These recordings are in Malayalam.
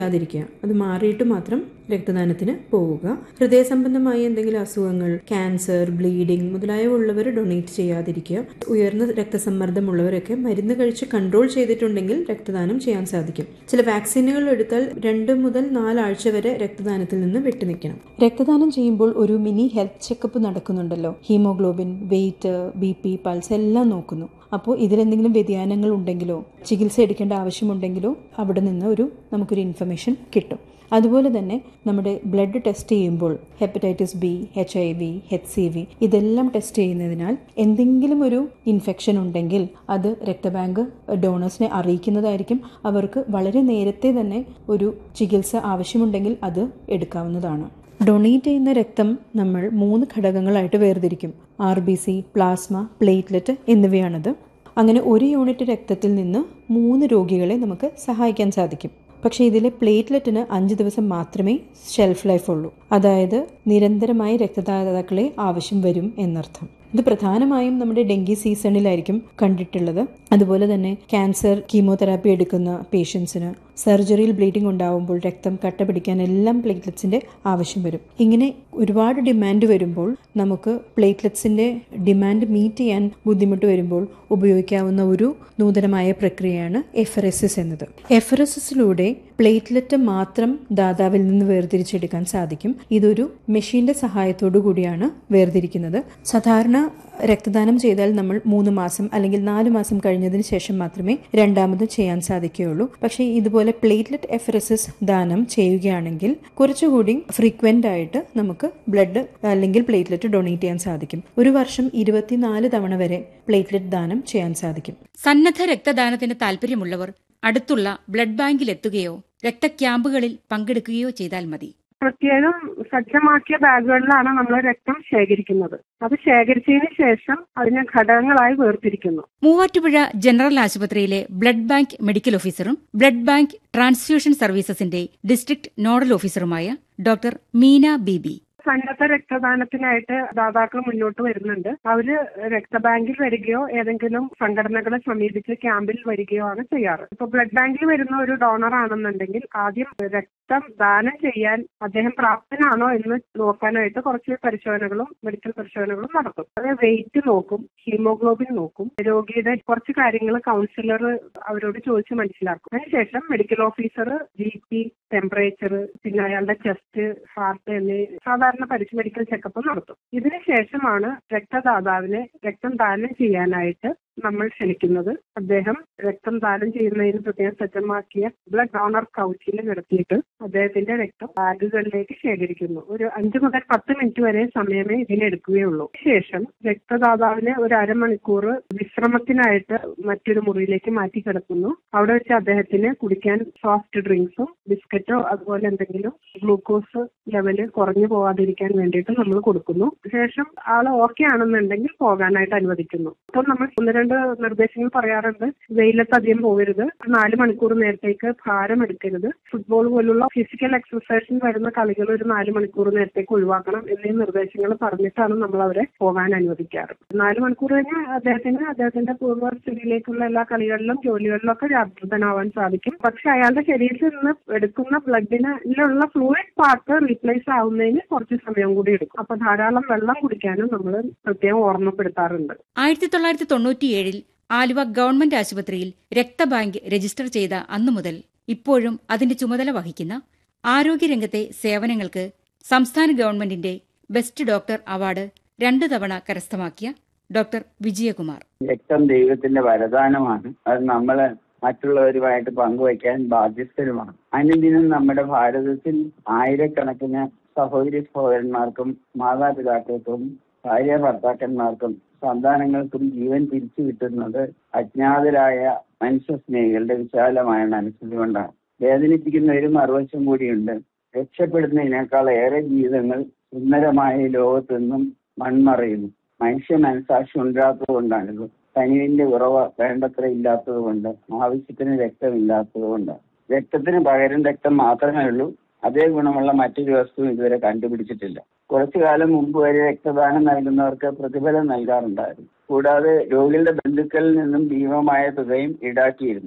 ാതിരിക്കുക അത് മാറിയിട്ട് മാത്രം രക്തദാനത്തിന് പോവുക ഹൃദയ സംബന്ധമായ എന്തെങ്കിലും അസുഖങ്ങൾ ക്യാൻസർ ബ്ലീഡിംഗ് മുതലായവ ഉള്ളവർ ഡൊണേറ്റ് ചെയ്യാതിരിക്കുക ഉയർന്ന രക്തസമ്മർദ്ദമുള്ളവരൊക്കെ മരുന്ന് കഴിച്ച് കൺട്രോൾ ചെയ്തിട്ടുണ്ടെങ്കിൽ രക്തദാനം ചെയ്യാൻ സാധിക്കും ചില വാക്സിനുകൾ എടുത്താൽ രണ്ട് മുതൽ നാലാഴ്ച വരെ രക്തദാനത്തിൽ നിന്ന് വിട്ടുനിൽക്കണം രക്തദാനം ചെയ്യുമ്പോൾ ഒരു മിനി ഹെൽത്ത് ചെക്കപ്പ് നടക്കുന്നുണ്ടല്ലോ haemoglobin weight B P pulse എല്ലാം നോക്കുന്നു അപ്പോൾ ഇതിലെന്തെങ്കിലും വ്യതിയാനങ്ങൾ ഉണ്ടെങ്കിലോ ചികിത്സ എടുക്കേണ്ട ആവശ്യമുണ്ടെങ്കിലോ അവിടെ നിന്ന് ഒരു നമുക്കൊരു ഇൻഫർമേഷൻ കിട്ടും അതുപോലെ തന്നെ നമ്മുടെ ബ്ലഡ് ടെസ്റ്റ് ചെയ്യുമ്പോൾ hepatitis B H I V H C V ഇതെല്ലാം ടെസ്റ്റ് ചെയ്യുന്നതിനാൽ എന്തെങ്കിലും ഒരു ഇൻഫെക്ഷൻ ഉണ്ടെങ്കിൽ അത് രക്തബാങ്ക് ഡോണേഴ്സിനെ അറിയിക്കുന്നതായിരിക്കും അവർക്ക് വളരെ നേരത്തെ തന്നെ ഒരു ചികിത്സ ആവശ്യമുണ്ടെങ്കിൽ അത് എടുക്കാവുന്നതാണ് ഡൊണേറ്റ് ചെയ്യുന്ന രക്തം നമ്മൾ മൂന്ന് ഘടകങ്ങളായിട്ട് വേർതിരിക്കും R B C plasma platelet എന്നിവയാണത് അങ്ങനെ ഒരു യൂണിറ്റ് രക്തത്തിൽ നിന്ന് മൂന്ന് രോഗികളെ നമുക്ക് സഹായിക്കാൻ സാധിക്കും പക്ഷേ ഇതിലെ പ്ലേറ്റ്ലെറ്റിന് അഞ്ച് ദിവസം മാത്രമേ ഷെൽഫ് ലൈഫ് ഉള്ളൂ അതായത് നിരന്തരമായി രക്തദാതാക്കളെ ആവശ്യം വരും എന്നർത്ഥം ഇത് പ്രധാനമായും നമ്മുടെ ഡെങ്കി സീസണിലായിരിക്കും കണ്ടിട്ടുള്ളത് അതുപോലെ തന്നെ ക്യാൻസർ കീമോതെറാപ്പി എടുക്കുന്ന പേഷ്യൻസിന് സർജറിയിൽ ബ്ലീഡിംഗ് ഉണ്ടാവുമ്പോൾ രക്തം കട്ട പിടിക്കാൻ എല്ലാം പ്ലേറ്റ്ലെറ്റ്സിന്റെ ആവശ്യം വരും ഇങ്ങനെ ഒരുപാട് ഡിമാൻഡ് വരുമ്പോൾ നമുക്ക് പ്ലേറ്റ്ലെറ്റ്സിന്റെ ഡിമാൻഡ് മീറ്റ് ചെയ്യാൻ ബുദ്ധിമുട്ട് വരുമ്പോൾ ഉപയോഗിക്കാവുന്ന ഒരു നൂതനമായ പ്രക്രിയയാണ് എഫറസിസ് എന്നത് എഫറസിസിലൂടെ പ്ലേറ്റ്ലെറ്റ് മാത്രം ദാതാവിൽ നിന്ന് വേർതിരിച്ചെടുക്കാൻ സാധിക്കും ഇതൊരു മെഷീന്റെ സഹായത്തോടു കൂടിയാണ് വേർതിരിക്കുന്നത് സാധാരണ രക്തദാനം ചെയ്താൽ നമ്മൾ മൂന്ന് മാസം അല്ലെങ്കിൽ നാല് മാസം കഴിഞ്ഞതിന് ശേഷം മാത്രമേ രണ്ടാമത് ചെയ്യാൻ സാധിക്കുകയുള്ളൂ പക്ഷേ ഇതുപോലെ പ്ലേറ്റ്ലെറ്റ് എഫറസിസ് ദാനം ചെയ്യുകയാണെങ്കിൽ കുറച്ചുകൂടി ഫ്രീക്വന്റ് ആയിട്ട് നമുക്ക് ബ്ലഡ് അല്ലെങ്കിൽ പ്ലേറ്റ്ലെറ്റ് ഡൊണേറ്റ് ചെയ്യാൻ സാധിക്കും ഒരു വർഷം ഇരുപത്തിനാല് തവണ വരെ പ്ലേറ്റ്ലെറ്റ് ദാനം ചെയ്യാൻ സാധിക്കും സന്നദ്ധ രക്തദാനത്തിന് താൽപര്യമുള്ളവർ അടുത്തുള്ള ബ്ലഡ് ബാങ്കിൽ എത്തുകയോ രക്തക്യാമ്പുകളിൽ പങ്കെടുക്കുകയോ ചെയ്താൽ മതി പ്രത്യേകം സജ്ജമാക്കിയ ബാഗുകളിലാണ് നമ്മൾ രക്തം ശേഖരിക്കുന്നത് അത് ശേഖരിച്ചതിന് ശേഷം അതിനെ ഘടകങ്ങളായി വേർതിരിക്കുന്നു മൂവാറ്റുപുഴ ജനറൽ ആശുപത്രിയിലെ ബ്ലഡ് ബാങ്ക് മെഡിക്കൽ ഓഫീസറും ബ്ലഡ് ബാങ്ക് ട്രാൻസ്ഫ്യൂഷൻ സർവീസസിന്റെ ഡിസ്ട്രിക്ട് നോഡൽ ഓഫീസറുമായ ഡോക്ടർ മീന ബിബി സന്നദ്ധ രക്തദാനത്തിനായിട്ട് ദാതാക്കൾ മുന്നോട്ട് വരുന്നുണ്ട് അവര് രക്തബാങ്കിൽ വരികയോ ഏതെങ്കിലും സംഘടനകളെ സമീപിച്ച് ക്യാമ്പിൽ വരികയോ ആണ് ചെയ്യാറ് ഇപ്പൊ ബ്ലഡ് ബാങ്കിൽ വരുന്ന ഒരു ഡോണർ ആണെന്നുണ്ടെങ്കിൽ ആദ്യം രക്തം ദാനം ചെയ്യാൻ അദ്ദേഹം പ്രാപ്തനാണോ എന്ന് നോക്കാനായിട്ട് കുറച്ച് പരിശോധനകളും മെഡിക്കൽ പരിശോധനകളും നടത്തും അത് വെയിറ്റ് നോക്കും ഹീമോഗ്ലോബിൻ നോക്കും രോഗിയുടെ കുറച്ച് കാര്യങ്ങൾ കൗൺസിലർ അവരോട് ചോദിച്ച് മനസ്സിലാക്കും അതിനുശേഷം medical officer G P temperature പിന്നെ അയാളുടെ ചെസ്റ്റ് ഹാർട്ട് എന്നീ സാധാരണ പരിശു മെഡിക്കൽ ചെക്കപ്പ് നടത്തും ഇതിനുശേഷമാണ് രക്തദാതാവിനെ രക്തം ദാനം ചെയ്യാനായിട്ട് നമ്മൾ ക്ഷണിക്കുന്നത് അദ്ദേഹം രക്തം ദാനം ചെയ്യുന്നതിന് പ്രത്യേകം സജ്ജമാക്കിയ ബ്ലഡ് ഡോണർ കൗച്ചിൽ കിടത്തിയിട്ട് അദ്ദേഹത്തിന്റെ രക്തം ബാഗുകളിലേക്ക് ശേഖരിക്കുന്നു ഒരു അഞ്ചു മുതൽ പത്ത് മിനിറ്റ് വരെ സമയമേ ഇതിനെടുക്കുകയുള്ളൂ ശേഷം രക്തദാതാവിനെ ഒരു അരമണിക്കൂർ വിശ്രമത്തിനായിട്ട് മറ്റൊരു മുറിയിലേക്ക് മാറ്റി കിടക്കുന്നു അവിടെ വെച്ച് അദ്ദേഹത്തിന് കുടിക്കാൻ സോഫ്റ്റ് ഡ്രിങ്ക്സും ബിസ്ക്കറ്റോ അതുപോലെ എന്തെങ്കിലും ഗ്ലൂക്കോസ് ലെവല് കുറഞ്ഞു പോകാതിരിക്കാൻ വേണ്ടിയിട്ട് നമ്മൾ കൊടുക്കുന്നു ശേഷം ആൾ ഓക്കെ ആണെന്നുണ്ടെങ്കിൽ പോകാനായിട്ട് അനുവദിക്കുന്നു അപ്പം നമ്മൾ ഒന്ന് രണ്ട് നിർദ്ദേശങ്ങൾ പറയാറുണ്ട് വെയിലത്ത് അധികം പോകരുത് നാല് മണിക്കൂർ നേരത്തേക്ക് ഭാരം എടുക്കരുത് ഫുട്ബോൾ പോലുള്ള ഫിസിക്കൽ എക്സസൈസിന് വരുന്ന കളികൾ ഒരു നാല് മണിക്കൂർ നേരത്തേക്ക് ഒഴിവാക്കണം എന്നീ നിർദ്ദേശങ്ങൾ പറഞ്ഞിട്ടാണ് നമ്മൾ അവരെ പോകാൻ അനുവദിക്കാറ് നാല് മണിക്കൂർ കഴിഞ്ഞാൽ അദ്ദേഹത്തിന് അദ്ദേഹത്തിന്റെ പൂർവ്വസ്ഥിതിയിലേക്കുള്ള എല്ലാ കളികളിലും ജോലികളിലും ഒക്കെ വ്യാപൃതനാവാൻ സാധിക്കും പക്ഷെ അയാളുടെ ശരീരത്തിൽ നിന്ന് എടുക്കുന്ന ബ്ലഡിനുള്ള ഫ്ലൂയിഡ് പാർട്ട് റീപ്ലേസ് ആവുന്നതിന് കുറച്ച് സമയം കൂടി എടുക്കും അപ്പൊ ധാരാളം വെള്ളം കുടിക്കാനും നമ്മൾ പ്രത്യേകം ഓർമ്മപ്പെടുത്താറുണ്ട് ആയിരത്തി തൊള്ളായിരത്തി തൊണ്ണൂറ്റിയേഴിൽ ആലുവ ഗവൺമെന്റ് ആശുപത്രിയിൽ രക്തബാങ്ക് രജിസ്റ്റർ ചെയ്ത അന്നു മുതൽ ഇപ്പോഴും അതിന്റെ ചുമതല വഹിക്കുന്ന ആരോഗ്യരംഗത്തെ സേവനങ്ങൾക്ക് സംസ്ഥാന ഗവൺമെന്റിന്റെ ബെസ്റ്റ് ഡോക്ടർ അവാർഡ് രണ്ടു തവണ കരസ്ഥമാക്കിയ ഡോക്ടർ വിജയകുമാർ രക്തം ദൈവത്തിന്റെ വരദാനമാണ് അത് നമ്മള് മറ്റുള്ളവരുമായിട്ട് പങ്കുവയ്ക്കാൻ ബാധ്യസ്ഥരുമാണ് അനുദിനം നമ്മുടെ ഭാരതത്തിൽ ആയിരക്കണക്കിന് സഹോദരി സഹോദരന്മാർക്കും മാതാപിതാക്കൾക്കും ഭാര്യ ഭർത്താക്കന്മാർക്കും സന്താനങ്ങൾക്കും ജീവൻ തിരിച്ചു കിട്ടുന്നത് അജ്ഞാതരായ മനുഷ്യ സ്നേഹികളുടെ വിശാലമായ മനസ്സുകൊണ്ടാണ് വേദനിപ്പിക്കുന്ന ഒരു മറുവശം കൂടിയുണ്ട് രക്ഷപ്പെടുന്നതിനേക്കാൾ ഏറെ ജീവിതങ്ങൾ സുന്ദരമായ ഈ ലോകത്തു നിന്നും മൺമറയുന്നു മനുഷ്യ മനസാക്ഷി ഉണ്ടാത്തത് കൊണ്ടാണിത് കനിവിന്റെ ഉറവ വേണ്ടത്ര ഇല്ലാത്തത് കൊണ്ട് ആവശ്യത്തിന് രക്തമില്ലാത്തത് കൊണ്ട് രക്തത്തിന് പകരം രക്തം മാത്രമേ ഉള്ളൂ അതേ ഗുണമുള്ള മറ്റൊരു വസ്തു ഇതുവരെ കണ്ടുപിടിച്ചിട്ടില്ല കുറച്ചു കാലം മുമ്പ് വരെ രക്തദാനം നൽകുന്നവർക്ക് പ്രതിഫലം നൽകാറുണ്ടായിരുന്നു കൂടാതെ രോഗികളുടെ ബന്ധുക്കളിൽ നിന്നും ഭീമമായ തുകയും ഈടാക്കിയിരുന്നു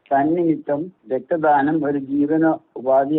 തന്നിമിത്തം രക്തദാനം ഒരു ജീവന ഉപാധി